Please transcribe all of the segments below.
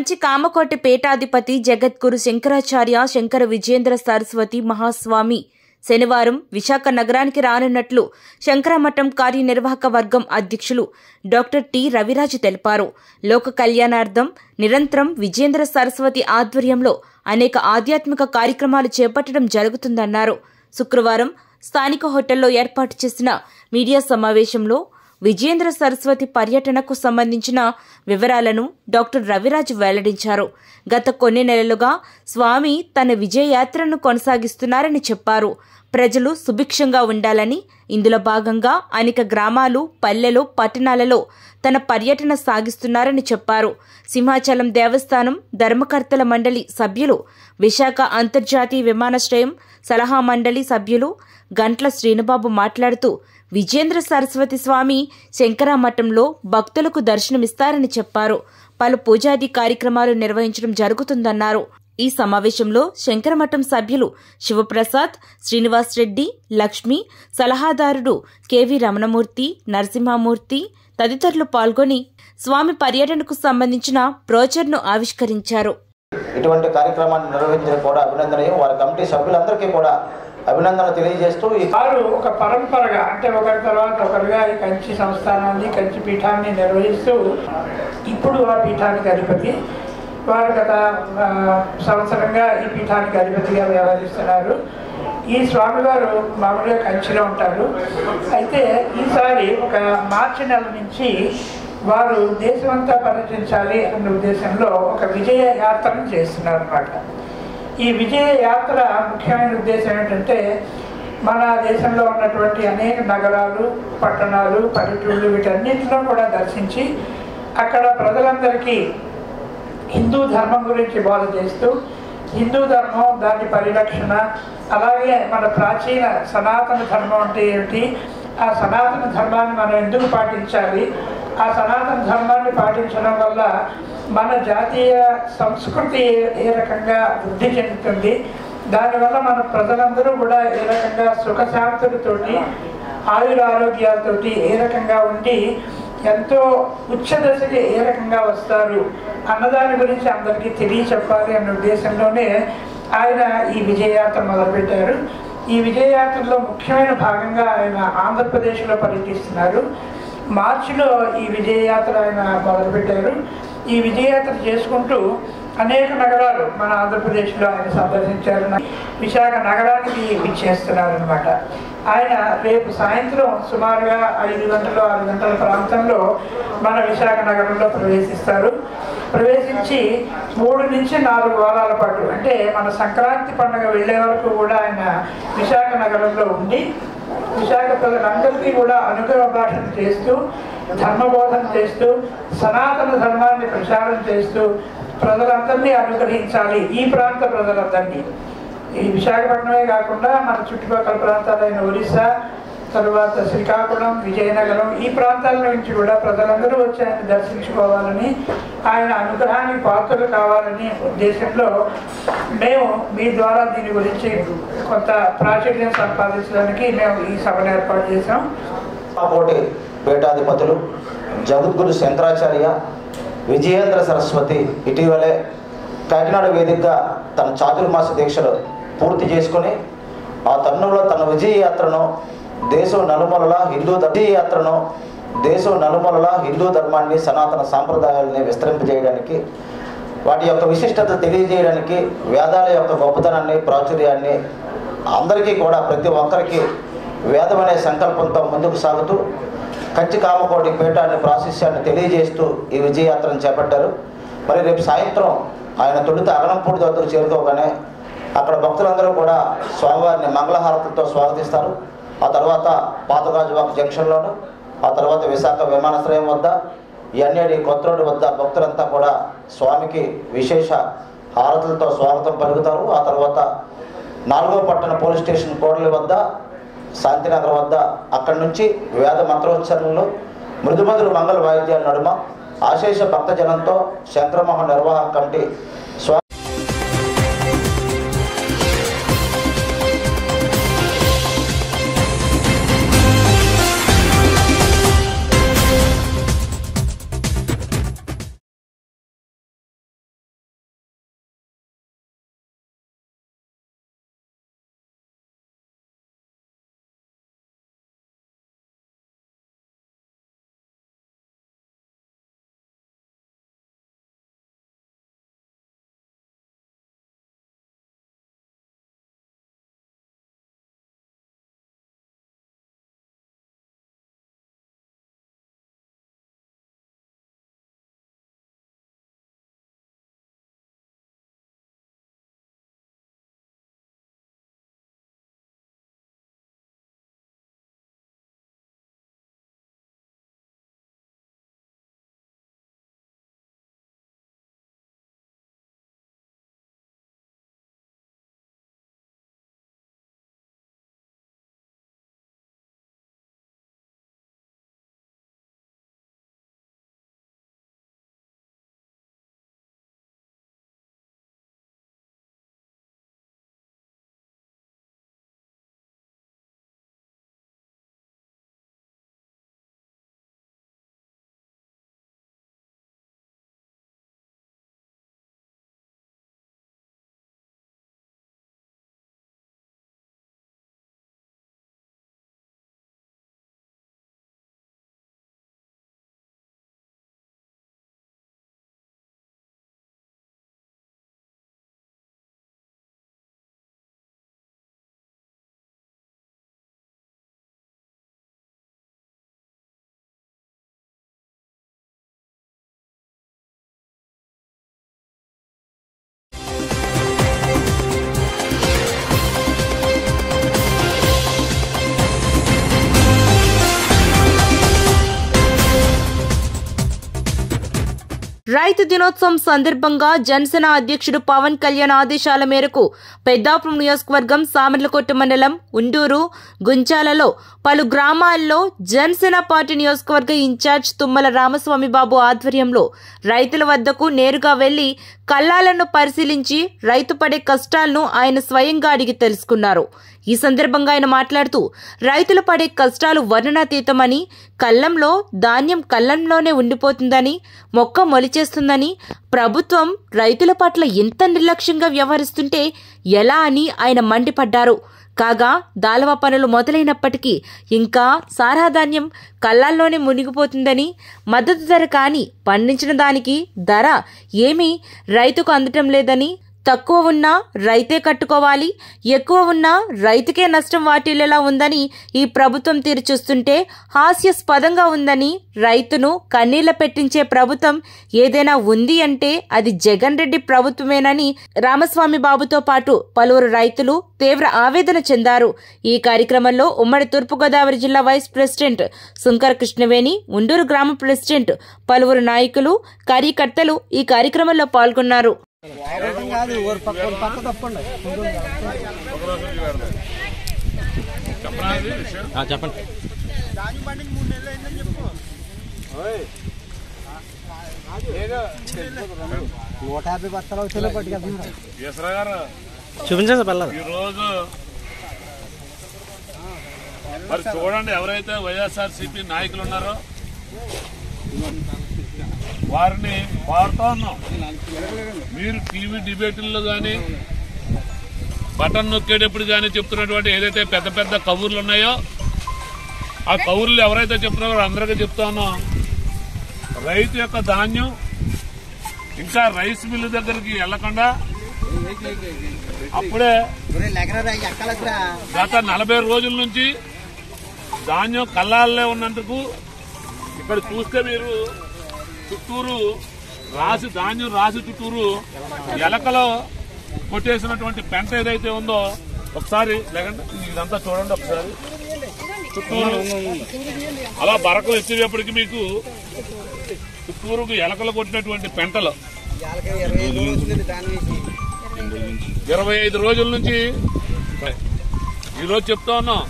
కంచి కామకోటి పీఠాధిపతి జగద్గురు శంకరాచార్య శంకర విజేంద్ర సరస్వతి మహాస్వామి శనివారం విశాఖ నగరానికి రానున్నట్లు శంకరమఠం కార్యనిర్వాహక వర్గం అధ్యక్షులు డాక్టర్ టి రవిరాజు తెలిపారు లోక కళ్యాణార్థం నిరంతరం విజేంద్ర సరస్వతి ఆధ్వర్యంలో అనేక ఆధ్యాత్మిక కార్యక్రమాలు చేపట్టడం జరుగుతుందన్నారు శుక్రవారం స్థానిక హోటల్లో ఏర్పాటు చేసిన మీడియా సమావేశంలో విజేంద్ర సరస్వతి పర్యటనకు సంబంధించిన వివరాలను డాక్టర్ రవిరాజు వెల్లడించారు గత కొన్ని నెలలుగా స్వామి తన విజయయాత్రను కొనసాగిస్తున్నారని చెప్పారు ప్రజలు సుభిక్షంగా ఉండాలని ఇందులో భాగంగా అనేక గ్రామాలు పల్లెలు పట్టణాలలో తన పర్యటన సాగిస్తున్నారని చెప్పారు సింహాచలం దేవస్థానం ధర్మకర్తల మండలి సభ్యులు విశాఖ అంతర్జాతీయ విమానాశ్రయం సలహా మండలి సభ్యులు గంట్ల శ్రీనుబాబు మాట్లాడుతూ విజేంద్ర సరస్వతి స్వామి శంకరామఠంలో భక్తులకు దర్శనమిస్తారని చెప్పారు పలు పూజాది కార్యక్రమాలు నిర్వహించడం జరుగుతుందన్నారు ఈ సమావేశంలో శంకరమఠం సభ్యులు శివప్రసాద్ శ్రీనివాస్ రెడ్డి లక్ష్మి సలహాదారుడు కెవి రమణమూర్తి నరసింహమూర్తి తదితరులు పాల్గొని స్వామి పర్యటనకు సంబంధించిన బ్రోచర్ను ఆవిష్కరించారు ఇటువంటి కార్యక్రమాన్ని నిర్వహించడం కూడా అభినందనీయం వారి కమిటీ సభ్యులందరికీ కూడా అభినందనలు తెలియజేస్తూ ఈ వారు ఒక పరంపరగా అంటే ఒకరి తర్వాత ఒకరుగా ఈ కంచి సంస్థానాన్ని కంచి పీఠాన్ని నిర్వహిస్తూ ఇప్పుడు ఆ పీఠానికి అధిపతి వారు గత ఆ, సంవత్సరంగా ఈ పీఠానికి అధిపతిగా వ్యవహరిస్తున్నారు ఈ స్వామివారు మామూలుగా కంచిలో ఉంటారు అయితే ఈసారి ఒక మార్చి నెల నుంచి వారు దేశమంతా పర్యటించాలి అన్న ఉద్దేశంలో ఒక విజయ యాత్రను చేస్తున్నారు అన్నమాట ఈ విజయ యాత్ర ముఖ్యమైన ఉద్దేశం ఏంటంటే మన దేశంలో ఉన్నటువంటి అనేక నగరాలు పట్టణాలు పల్లెటూళ్ళు వీటన్నిటిలో కూడా దర్శించి అక్కడ ప్రజలందరికీ హిందూ ధర్మం గురించి బోధ చేస్తూ హిందూ ధర్మం దాని పరిరక్షణ అలాగే మన ప్రాచీన సనాతన ధర్మం అంటే ఏమిటి ఆ సనాతన ధర్మాన్ని మనం ఎందుకు పాటించాలి ఆ సనాతన ధర్మాన్ని పాటించడం వల్ల మన జాతీయ సంస్కృతి ఏ- ఏ రకంగా వృద్ధి చెందుతుంది దానివల్ల మన ప్రజలందరూ కూడా ఏ రకంగా సుఖశాంతులతోటి ఆయుర ఆరోగ్యాలతోటి ఏ రకంగా ఉండి ఎంతో ఉచ్చ దశకి ఏ రకంగా వస్తారు అన్నదాని గురించి అందరికీ తెలియచెప్పాలి అన్న ఉద్దేశంలోనే ఆయన ఈ విజయయాత్ర మొదలుపెట్టారు ఈ విజయయాత్రలో ముఖ్యమైన భాగంగా ఆయన ఆంధ్రప్రదేశ్లో పర్యటిస్తున్నారు మార్చిలో ఈ విజయయాత్ర ఆయన మొదలుపెట్టారు ఈ విజయయాత్ర చేసుకుంటూ అనేక నగరాలు మన ఆంధ్రప్రదేశ్లో ఆయన సందర్శించారు విశాఖ నగరానికి విచ్చేస్తున్నారు అనమాట ఆయన రేపు సాయంత్రం సుమారుగా ఐదు గంటలు ఆరు గంటల ప్రాంతంలో మన విశాఖ నగరంలో ప్రవేశిస్తారు ప్రవేశించి మూడు నుంచి నాలుగు వారాల పాటు అంటే మన సంక్రాంతి పండుగ వెళ్ళే వరకు కూడా ఆయన విశాఖ నగరంలో ఉండి విశాఖ ప్రజలందరికీ కూడా అనుగ్రహ భాషణ చేస్తూ ధర్మబోధన చేస్తూ సనాతన ధర్మాన్ని ప్రచారం చేస్తూ ప్రజలందరినీ అనుగ్రహించాలి ఈ ప్రాంత ప్రజలందరినీ ఈ విశాఖపట్నమే కాకుండా మన చుట్టుపక్కల ప్రాంతాలైన ఒరిస్సా తరువాత శ్రీకాకుళం విజయనగరం ఈ ప్రాంతాల నుంచి కూడా ప్రజలందరూ వచ్చి ఆయన దర్శించుకోవాలని ఆయన అనుగ్రహానికి పాత్రలు కావాలని ఉద్దేశంలో మేము మీ ద్వారా దీని గురించి కొంత ప్రాచుర్యం సంపాదించడానికి మేము ఈ సభను ఏర్పాటు చేసాం కోటి పీఠాధిపతులు జగద్గురు శంకరాచార్య విజయేంద్ర సరస్వతి ఇటీవలే కాకినాడ వేదికగా తన చాతుర్మాస దీక్షలు పూర్తి చేసుకొని ఆ తరుణంలో తన విజయ యాత్రను దేశం నలుమూలల హిందూ ధ- విజయ యాత్రను దేశం నలుమూలల హిందూ ధర్మాన్ని సనాతన సాంప్రదాయాలని విస్తరింపజేయడానికి వాటి యొక్క విశిష్టత తెలియజేయడానికి వేదాల యొక్క గొప్పతనాన్ని ప్రాచుర్యాన్ని అందరికీ కూడా ప్రతి ఒక్కరికి వేదం అనే సంకల్పంతో ముందుకు సాగుతూ కంచి కామకోటి పీఠాన్ని ప్రాశస్యాన్ని తెలియజేస్తూ ఈ విజయయాత్రను చేపట్టారు మరి రేపు సాయంత్రం ఆయన తొలుత అగనంపూడి వద్దకు చేరుకోగానే అక్కడ భక్తులందరూ కూడా స్వామివారిని మంగళహారతులతో స్వాగతిస్తారు ఆ తర్వాత పాతగాజువాక జంక్షన్లోను ఆ తర్వాత విశాఖ విమానాశ్రయం వద్ద ఎన్ఏడి కొత్త రోడ్డు వద్ద భక్తులంతా కూడా స్వామికి విశేష హారతులతో స్వాగతం పలుకుతారు ఆ తర్వాత నాలుగో పట్టణ పోలీస్ స్టేషన్ కోడలి వద్ద శాంతినగర్ వద్ద అక్కడి నుంచి వేద మంత్రోచ్చరణలు మృదుమధుర మంగళ వాయిద్యాల నడుమ ఆశేష భక్తజనంతో శంకరమోహన్ నిర్వాహక కమిటీ స్వా రైతు దినోత్సవం సందర్భంగా జనసేన అధ్యక్షుడు పవన్ కళ్యాణ్ ఆదేశాల మేరకు పెద్దాపురం నియోజకవర్గం సామర్లకోట మండలం ఉండూరు గుంచాలలో పలు గ్రామాల్లో జనసేన పార్టీ నియోజకవర్గ ఇన్ఛార్జ్ తుమ్మల రామస్వామి బాబు ఆధ్వర్యంలో రైతుల వద్దకు నేరుగా వెళ్లి కల్లాలను పరిశీలించి రైతు పడే కష్టాలను ఆయన స్వయంగా అడిగి తెలుసుకున్నారు ఈ సందర్భంగా ఆయన మాట్లాడుతూ రైతులు పడే కష్టాలు వర్ణనాతీతమని కల్లంలో ధాన్యం కల్లంలోనే ఉండిపోతుందని మొక్క మొలిచేస్తుందని ప్రభుత్వం రైతుల పట్ల ఎంత నిర్లక్ష్యంగా వ్యవహరిస్తుంటే ఎలా అని ఆయన మండిపడ్డారు కాగా దాలవ పనులు మొదలైనప్పటికీ ఇంకా సారా ధాన్యం కళ్ళాల్లోనే మునిగిపోతుందని మద్దతు ధర కానీ పండించిన దానికి ధర ఏమీ రైతుకు అందటం లేదని తక్కువ ఉన్నా రైతే కట్టుకోవాలి ఎక్కువ ఉన్నా రైతుకే నష్టం వాటిల్లేలా ఉందని ఈ ప్రభుత్వం తీరు చూస్తుంటే హాస్యాస్పదంగా ఉందని రైతును కన్నీళ్ల పెట్టించే ప్రభుత్వం ఏదైనా ఉంది అంటే అది జగన్ రెడ్డి ప్రభుత్వమేనని రామస్వామి బాబుతో పాటు పలువురు రైతులు తీవ్ర ఆవేదన చెందారు ఈ కార్యక్రమంలో ఉమ్మడి తూర్పుగోదావరి జిల్లా వైస్ ప్రెసిడెంట్ శంకర కృష్ణవేణి ఉండూరు గ్రామ ప్రెసిడెంట్ పలువురు నాయకులు కార్యకర్తలు ఈ కార్యక్రమంలో పాల్గొన్నారు కాదు ఓరు పక్క ఓరు పక్క తప్పండి చెప్పండి నూట యాభై బస్తాలు అవుతాయి పట్టుకెళ్తున్నారు ఈశ్వర గారు చూపించండి పిల్లలు ఈరోజు మరి చూడండి ఎవరైతే వైఎస్ఆర్ సిపి నాయకులు ఉన్నారో వారిని కోరుతా ఉన్నాం మీరు టీవీ డిబేట్ల్లో కానీ బటన్ నొక్కేటప్పుడు కానీ చెప్తున్నటువంటి ఏదైతే పెద్ద పెద్ద కబుర్లు ఉన్నాయో ఆ కబుర్లు ఎవరైతే చెప్తున్నారో అందరికీ చెప్తా ఉన్నాం రైతు యొక్క ధాన్యం ఇంకా రైస్ మిల్లు దగ్గరికి వెళ్లకుండా అప్పుడే లెగరా ఎక్కలకురా గత నలభై రోజుల నుంచి ధాన్యం కల్లాల్లో ఉన్నందుకు ఇక్కడ చూస్తే మీరు చుట్టూరు రాసి ధాన్యం రాసి చుట్టూరు ఎలకలో కొట్టేసినటువంటి పెంట ఏదైతే ఉందో ఒకసారి లేకంటే ఇదంతా చూడండి ఒకసారి చుట్టూరు అలా బరకలు ఎత్తేటప్పటికి మీకు చుట్టూరుకు ఎలకలు కొట్టినటువంటి పెంటలు ఇరవై ఐదు రోజులు వస్తుంది దాని వేసి ఇరవై ఐదు రోజుల నుంచి ఈరోజు చెప్తా ఉన్నాం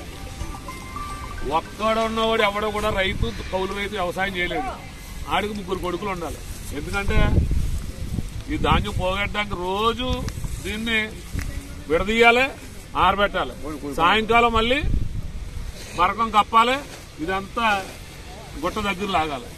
ఒక్కడ ఉన్నవాడు ఎవడో కూడా రైతు కౌలు రైతు వ్యవసాయం చేయలేదు ఆడికి ముగ్గురు కొడుకులు ఉండాలి ఎందుకంటే ఈ ధాన్యం పోగొట్టడానికి రోజు దీన్ని విడదీయాలి ఆరబెట్టాలి సాయంకాలం మళ్ళీ మరకం కప్పాలి ఇదంతా గుట్ట దగ్గర లాగాలి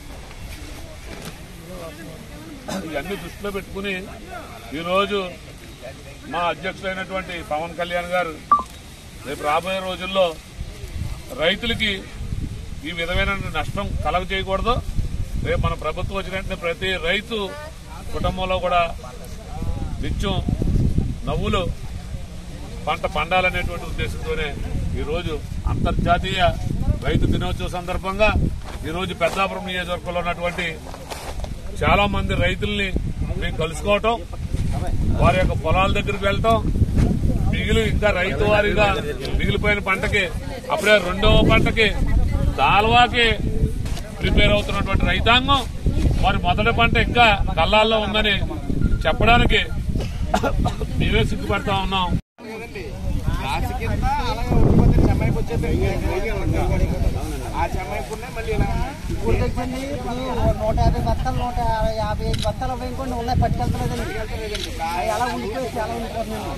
ఇవన్నీ దృష్టిలో పెట్టుకుని ఈరోజు మా అధ్యక్షుడైనటువంటి పవన్ కళ్యాణ్ గారు రేపు రాబోయే రోజుల్లో రైతులకి ఈ విధమైన నష్టం కలగ చేయకూడదు రేపు మన ప్రభుత్వం వచ్చిన వెంటనే ప్రతి రైతు కుటుంబంలో కూడా నిత్యం నవ్వులు పంట పండాలనేటువంటి ఉద్దేశంతోనే ఈరోజు అంతర్జాతీయ రైతు దినోత్సవ సందర్భంగా ఈరోజు పెద్దాపురం నియోజకవర్గంలో ఉన్నటువంటి చాలా మంది రైతుల్ని మేము కలుసుకోవటం వారి యొక్క పొలాల దగ్గరికి వెళ్ళటం మిగిలి ఇంకా రైతు వారిగా మిగిలిపోయిన పంటకి అప్పుడే రెండవ పంటకి దాల్వాకి ప్రిపేర్ అవుతున్నటువంటి రైతాంగం మరి మొదటి పంట ఇంకా కళ్ళాల్లో ఉందని చెప్పడానికి మేమే సిగ్గుపడతా ఉన్నాం రాసి కింద అలాగే ఉండిపోతే చెమ్మాయికి వచ్చేది ఆ చెమ్మాయికునే మళ్ళీ ఇలా ఇప్పుడు తెచ్చండి ఇప్పుడు నూట యాభై బత్తాలు నూట యాభై ఐదు బత్తాలు అవి ఇంకొన్ని ఉన్నాయి పట్టుకెళ్తలేదండి అవి అలా ఉండిపోయి చాలా ఉండిపోతున్నాను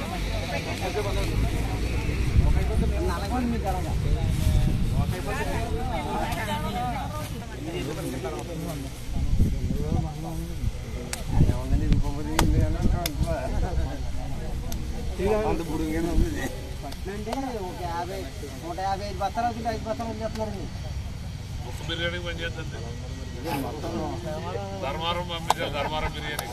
అలాగే ఉంది మీకు అలాగా అంటే ఒక యాభై నూట యాభై ఐదు బత్తాలు అవుతుంది ఐదు బత్తాలు వదిలేస్తున్నారండి ఒక్క బిర్యానీ పని చేస్తుంది ధర్మారం పంపించాలి ధర్మారం బిర్యానీ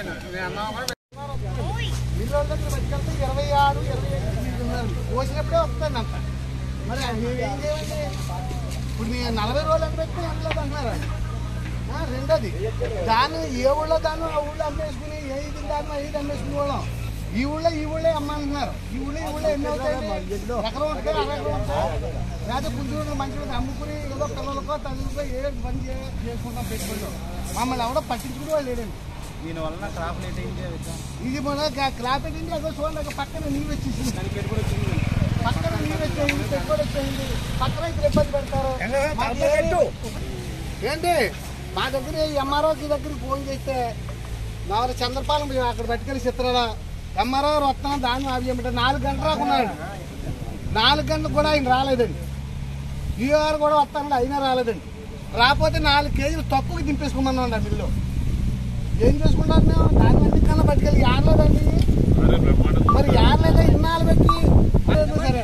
మిల్లు వాళ్ళ దగ్గర పట్టుకెళ్తే ఇరవై ఆరు ఇరవై ఎనిమిది తీసుకున్నారు. పోసినప్పుడే వస్తుంది అంత మరి మేము ఏం చేయాలంటే ఇప్పుడు మీ నలభై రోజులు ఎంత పెడితే ఎంత లేదు అంటున్నారా ఆ, రెండోది దాన్ని ఏ ఊళ్ళో దాన్ని ఆ ఊళ్ళో అమ్మేసుకుని ఏ ఇది దాన్ని ఇది అమ్మేసుకునే వాళ్ళం ఈ ఊళ్ళో ఈ ఊళ్ళో అమ్మంటున్నారు ఈ ఊళ్ళో ఈ ఊళ్ళో ఎన్ని అవుతాయండి ఎకరం ఉంటే అర ఎకరం ఉంటే లేదా పుంజూరు మంచిగా అమ్ముకుని ఏదో పిల్లలకో తల్లులకో ఏ పని చే- చేసుకుంటాం పెట్టుకుంటాం మమ్మల్ని ఎవడో పట్టించుకుని వాళ్ళు లేడండి దీనివల్ల క్రాప్ లేట్ అయింది ఇది మన క్లాప్ ఏంటి అదో చూడండి అక్కడ పక్కన నీళ్ళు వచ్చేసింది పక్కన నీళ్ళు వచ్చేసింది పెట్టుబడి వచ్చేసింది పక్కన ఇప్పుడు ఇబ్బంది పెడతారు మాకు ఏ- ఏంటి మా దగ్గర ఎంఆర్ఓకి దగ్గరికి ఫోన్ చేస్తే మా ఊరు చంద్రపాలెం మేము అక్కడ పట్టుకెళ్ళి చిత్రాల ఎంఆర్ఓ వస్తాను దాన్ని అవి ఏమిటో నాలుగు గంటలు రాకున్నాడు నాలుగు గంటలు కూడా ఆయన రాలేదండి ఈఆర్ కూడా వస్తానండి అయినా రాలేదండి రాకపోతే నాలుగు కేజీలు తక్కువకి దింపేసుకోమన్నాడు ఆ మిల్లు ఏం చేసుకుంటారు మేము దాని మంది కన్నా పట్టుకెళ్ళి యార్లేదండి అదే బ్రహ్మాండం మరి యార్లేదా ఇన్నాళ్ళు పెట్టి లేదు సరే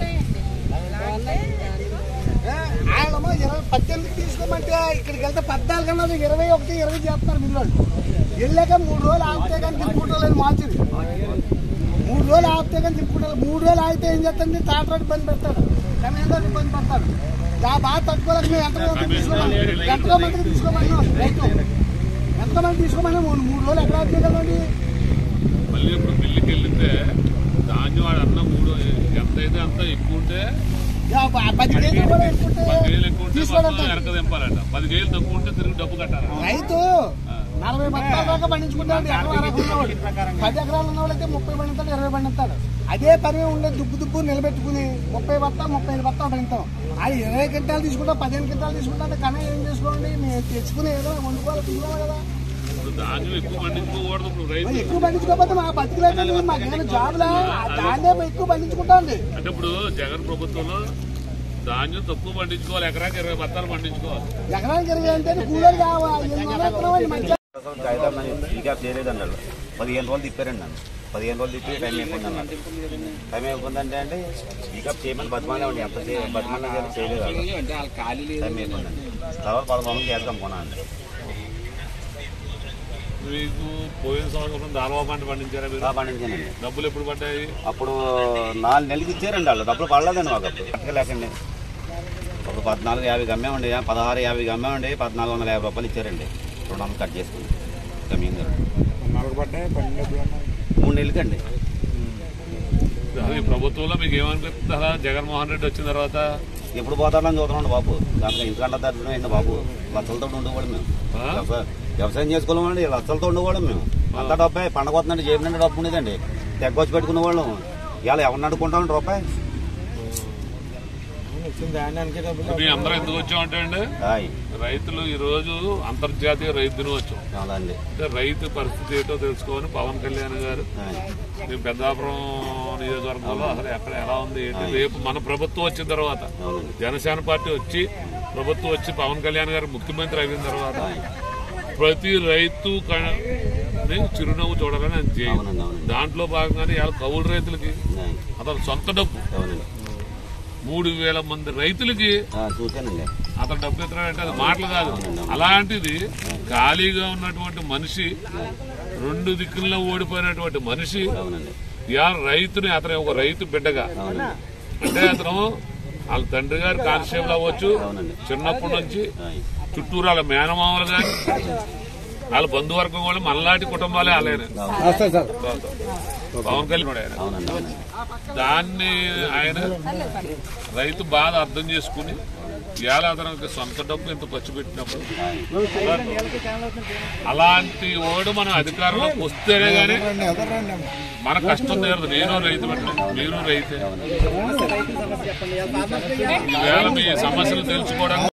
ఏ, ఆయనేమో ఇరవై పద్దెనిమిది తీసుకోమంటే ఇక్కడికి వెళ్తే పద్నాలుగు అన్నది ఇరవై ఒకటి ఇరవై చేస్తున్నారు మిల్లోళ్ళు వెళ్ళాక మూడు రోజులు ఆగితే కానీ తిప్పుకుంటారు మార్చింది మూడు రోజులు ఆగితే కానీ తిప్పుకుంటారు మూడు రోజులు ఆగితే ఏం చేస్తుంది తాటరాడు బంద్ పెడతాడు సమయంలో ఇబ్బంది పడతాడు దా బాగా తక్కువలకు మేము ఎంతమంది తీసుకోమని ఎంతో మందికి తీసుకోమన్నాం రైతు ఎంతమంది తీసుకోమని మూడు మూడు రోజులు ఎక్కడ ఆగిపోగలండి మళ్ళీ ఇప్పుడు మిల్లుకి వెళ్తే ధాన్యం వాడు అన్న మూడు ఎంత అయితే అంత ఎక్కువ ఉంటే పది కేజీలు కూడా వేసుకుంటే పది కేజీలు ఎక్కువ ఉంటే తీసుకోవడం మొత్తం వెనక దింపాలంట పది కేజీలు తక్కువ ఉంటే తిరిగి డబ్బు కట్టాలి రైతు నలభై బత్తాల దాకా పండించుకుంటాడు ఎకరం అరకు ఉన్నవాడు పది ఎకరాలు ఉన్నవాడు అయితే ముప్పై పండిస్తాడు ఇరవై పండిస్తాడు అదే పని ఉండే దుబ్బు దుబ్బు నిలబెట్టుకుని ముప్పై బత్తా ముప్పై ఐదు బత్తా పండిస్తాం అది ఇరవై క్వింటాలు తీసుకుంటాం పదిహేను క్వింటాలు తీసుకుంటాం కన్నా ఏం చేసుకోండి మేము తెచ్చుకుని ఏదో వండుకోవాలి తిన్నాం కదా ఇప్పుడు ధాన్యం ఎక్కువ పండించుకోకూడదు ఇప్పుడు మరి రైతు ఎక్కువ పండించుకోకపోతే మా బతికలేదు మాకేమైనా జాబ్లా దాన్నే ఎక్కువ పండించుకుంటాం అంటే ఇప్పుడు జగన్ ప్రభుత్వంలో ధాన్యం తక్కువ పండించుకోవాలి ఎకరాకి ఇరవై బత్తాలు పండించుకోవాలి ఎకరానికి ఇరవై అంటే కూలర్ కావాలి ఎన్ని వందలు ఎకరం మంచిగా అసలు కాగితం నన్ను ఇంకా చేయలేదండి వాళ్ళు పదిహేను రోజులు తిప్పారండి నన్ను పదిహేను రోజులు తిప్పి టైం అయిపోయింది అన్నారు టైం అయిపోయిందంటే అంటే ఈకప్ చేయమని బతిమాలే ఉండి ఎంత చే- బతిమాలినా సరే చేయలేదు వాళ్ళు. టైం అయిపోయిందండి తర్వాత పదకొండు గ్యాస్ కమ్ముకున్నాను మీకు పోయిన సంవత్సరం దాల్వా పంట పండించారా మీరు బాగా పండించానండి డబ్బులు ఎప్పుడు పడ్డాయి అప్పుడు నాలుగు నెలలకి ఇచ్చారండి వాళ్ళు డబ్బులు పడలేదండి మాకు అప్పుడు పట్టుకెళ్ళకండి ఒక పద్నాలుగు యాభైకి అమ్మామండి పదహారు యాభైకి అమ్మామండి పద్నాలుగు వందల యాభై రూపాయలు ఇచ్చారండి రెండు వందలు కట్ చేసుకుని కమింగ్ నాలుగు పడ్డాయి పన్నెండు డబ్బులు ఉన్నాయి మూడు నెలలకండి అది ప్రభుత్వంలో మీకు ఏమనిపిస్తుంది అలా జగన్మోహన్ రెడ్డి వచ్చిన తర్వాత ఎప్పుడు పోతాడని చూస్తున్నాడు బాబు దాంట్లో ఇంటికంట దర్శనం అయింది బాబు లక్షలతో ఉండేవాడు మేము ఆ? వ్యవసాయం వ్యవసాయం చేసుకోలేమండి లక్షలతో ఉండేవాడు మేము అంత డబ్బే పండగ వస్తుందండి జేబు నిండా డబ్బు ఉండేదండి తెగ్గొచ్చి పెట్టుకునే వాళ్ళం ఇవాళ ఎవరిని అడుకుంటామండి రూపాయి వచ్చిన ధాన్యానికి డబ్బులు మీ అందరూ ఎందుకు వచ్చామంటే అండి హాయ్ రైతులు ఈ రోజు అంతర్జాతీయ రైతు దినోత్సవం అవునండి అంటే రైతు పరిస్థితి ఏంటో తెలుసుకోమని పవన్ కళ్యాణ్ గారు హాయ్. మేము పెద్దాపురం నియోజకవర్గంలో అసలు ఎక్కడ ఎలా ఉంది ఏంటి రేపు మన ప్రభుత్వం వచ్చిన తర్వాత అవునండి జనసేన పార్టీ వచ్చి ప్రభుత్వం వచ్చి పవన్ కళ్యాణ్ గారు ముఖ్యమంత్రి అయిన తర్వాత హాయ్. ప్రతి రైతు క- ని చిరునవ్వు చూడాలని ఆయన చేయం అవునండి అవునండి దాంట్లో భాగంగానే ఇవాళ కౌలు రైతులకి హాయ్. అతను సొంత డబ్బు అవునండి మూడు వేల మంది రైతులకి ఆ, చూశానండి అతను డబ్బు ఎత్తాడంటే అది మాటలు కాదు అలాంటిది ఖాళీగా ఉన్నటువంటి మనిషి రెండు దిక్కుల్లో ఓడిపోయినటువంటి మనిషి అవునండి ఇవాళ రైతుని అతని ఒక రైతు బిడ్డగా అంటే అతను వాళ్ళ తండ్రి గారు కానిస్టేబుల్ అవ్వచ్చు అవునండి. చిన్నప్పటి నుంచి హాయ్. చుట్టూరు వాళ్ళ మేనమామలు కానీ వాళ్ళ బంధువర్గం వాళ్ళు మనలాంటి కుటుంబాలే అలానే పవన్ కళ్యాణ్ ఆయన అవునండి అవునండి దాన్ని ఆయన రైతు బాధ అర్థం చేసుకుని ఇవాళ అతనికి సొంత డబ్బు ఎంత ఖర్చు పెట్టినప్పుడు అలాంటి ఓడు మనం అధికారంలోకి వస్తేనే గానీ మన కష్టం తీరదు నేను రైతు బిడ్డ మీరు రైతే ఈవేళ మీ సమస్యలు తెలుసుకోవడానికి